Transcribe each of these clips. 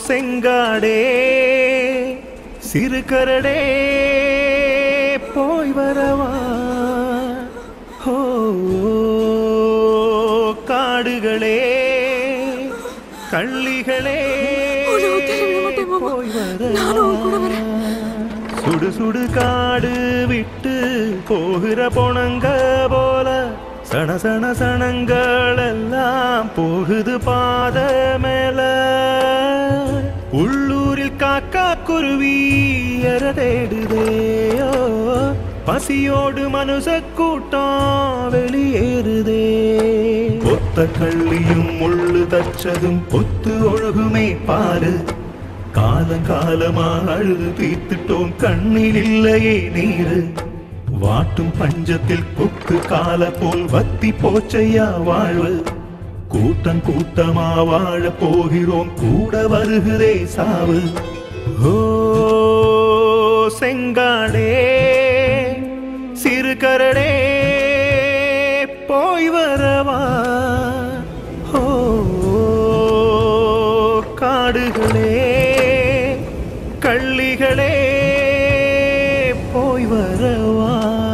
செங்காடே சிறு கரடே போய் வரவா ஓ காடுகளே கள்ளிகளே உன்னை விட்டு விட மாட்டேன் மாமா. போய் நானும் உன் கூட வரேன். வரவா சுடு சுடு காடு விட்டு போகிற பொணங்க போல சன சன சனங்கள் எல்லாம் போகுது பாத மேல உள்ளூரில் காக்கா குருவி எற தேடுதேயோ பசியோடு மனுஷ கூட்டம் வெளியேறுதே ஒத்த கள்ளியும் முள்ளு தச்சதும் பொத்து ஒழுகுமே பாரு காலங்காலமா அழுது தீர்த்துட்டோம் கண்ணில் இல்லையே நீரு வாட்டும் பஞ்சத்தில் கொக்கு கால போல் வத்தி போச்சையா வாழ்வு கூட்டம் கூட்டமா வாழ போகிறோம் கூட வருகிறே சாவு ஓ செங்காடே சிறு கரடே போய் வரவா ஓ காடுகளே கள்ளிகளே போய் வரவா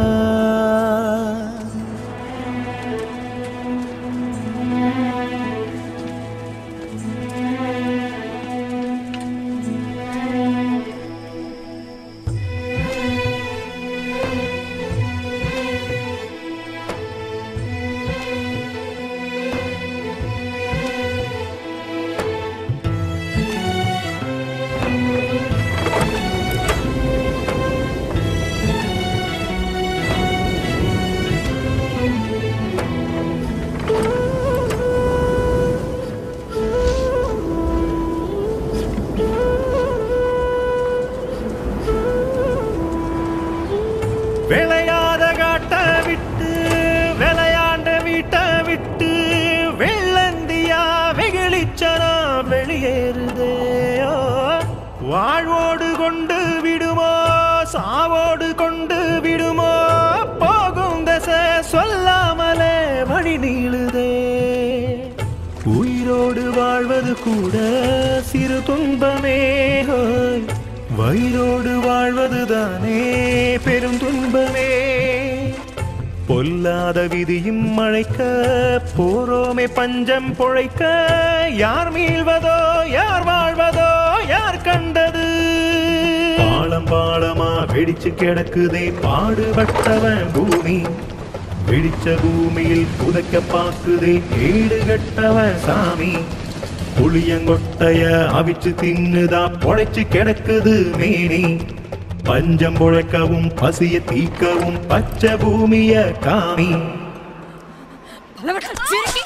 விளையாத காட்ட விட்டு விளையாண்ட வீட்டை விட்டு வெள்ளந்தியா வெகுளிச்சனா வெளியேறுதேயோ வாழ்வோடு கொண்டு விடுமோ சாவோடு கொண்டு விடுமோ போகும் தசை சொல்லாமலே வழி நீளுதே உயிரோடு வாழ்வது கூட சிறு துன்பமே ஹோய். வயிறோடு வாழ்வதுதானே பெரும் துன்பமே பொல்லாத விதியும் மழைக்க போரோமே பஞ்சம் பொழைக்க யார் மீள்வதோ யார் வாழ்வதோ யார் கண்டது பாலம் பாலமா வெடிச்சு கிடக்குதே பாடுபட்டவன் பூமி வெடிச்ச பூமியில் புதைக்க பாக்குதே ஏடு கட்டவன் சாமி புளியங்கொட்டைய அவிச்சு தின்னுதா பொழைச்சு கிடக்குது மேனி பஞ்சம் பொழைக்கவும் பசிய தீக்கவும் பச்சை பூமிய காமி பலவற்ற சிறுக்கி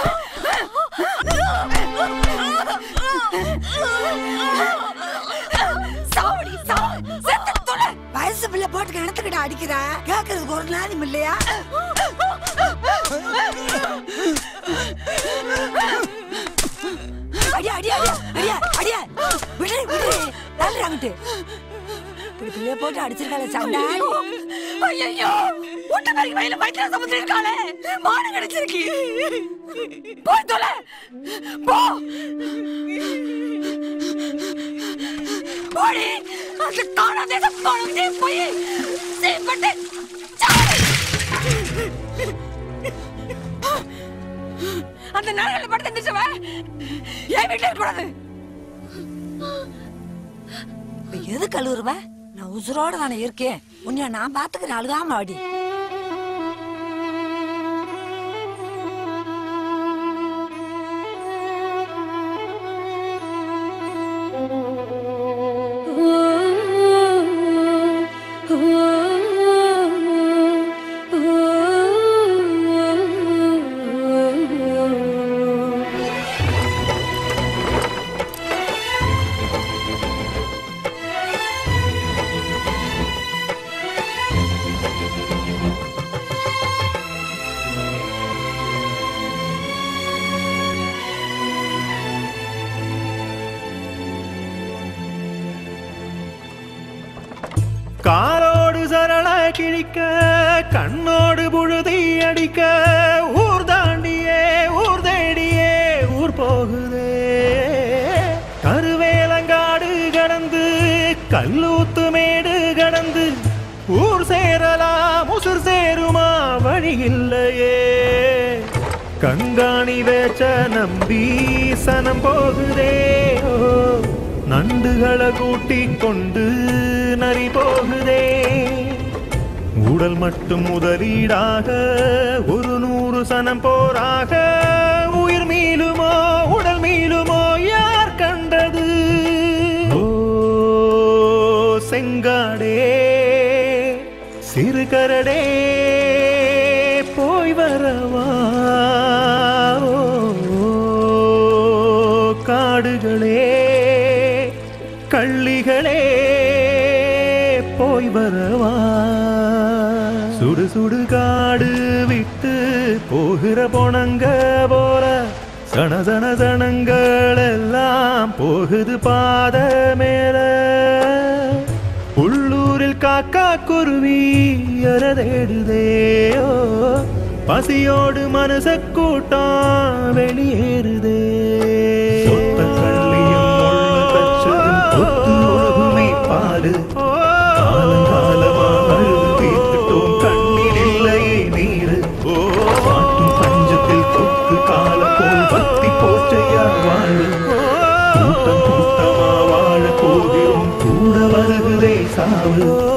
சாவடி சாவு செத்து தொலை வயசு பிள்ளை போட்டு கிணத்துக்கிட்ட அடிக்கிற கேக்குறதுக்கு ஒரு நாளும் இல்லையா அடியா அடியா அடியா அடியா அடியா விடு விடு தள்ளுறாங்கட்டு இப்படி பிள்ளைய போட்டு அடிச்சிருக்காளே சண்டாளி ஐயோ ஒட்ட பேருக்கு வயல வயிற்றுல சமுத்திரம் இருக்காளே மாடு கிடைச்சிருக்கு போய் தொலை போ போடி அந்த காணா தேசம் போனதே போய் செய்யப்பட்டு சாவு. அந்த நாடுகளில் படுத்து எந்திரிச்சவன் என் வீட்டில் இருக்கக்கூடாது இப்ப எது கழுவுறவ நான் உசுரோட தானே இருக்கேன் உன்னை நான் பாத்துக்கிறேன் அழுகாம அடி காலோடு சரள கிழிக்க கண்ணோடு புழுதி அடிக்க ஊர் தாண்டியே ஊர் தேடியே ஊர் போகுதே கருவேல கல்லூத்து மேடு கடந்து ஊர் சேரலாம் உசுர் சேருமா வழி இல்லையே கங்காணி வேச்ச நம்பி சனம் போகுதே ஓ, நண்டுகளை கூட்டிக் கொண்டு நரி போகுதே உடல் மட்டும் முதலீடாக ஒரு நூறு சனம் போராக உயிர் மீளுமோ உடல் மீளுமோ யார் கண்டது ஓ செங்காடே சிறுகரடே போய் வரவா ஓ, காடுகளே கள்ளிகளே போய் வரவா சுடு சுடு காடு விட்டு போகிற போனங்க போற சன சன சனங்கள் எல்லாம் போகுது பாத மேல உள்ளூரில் காக்கா குருவி அறதேடுதேயோ பசியோடு மனச கூட்டம் வெளியேறுதே சொத்த கள்ளியும் முள்ளு தச்சதும் கொத்து ஒழுகுமே பாரு காலங்காலமா அழுது தீர்த்துட்டோம் கண்ணில் இல்லையே நீரு காட்டும் பஞ்சத்தில் கொக்கு காலம் போல் பத்தி போச்சையா வாழு கூட்டம் கூட்டமா வாழ போகிறோம் கூட வருகுதே சாவு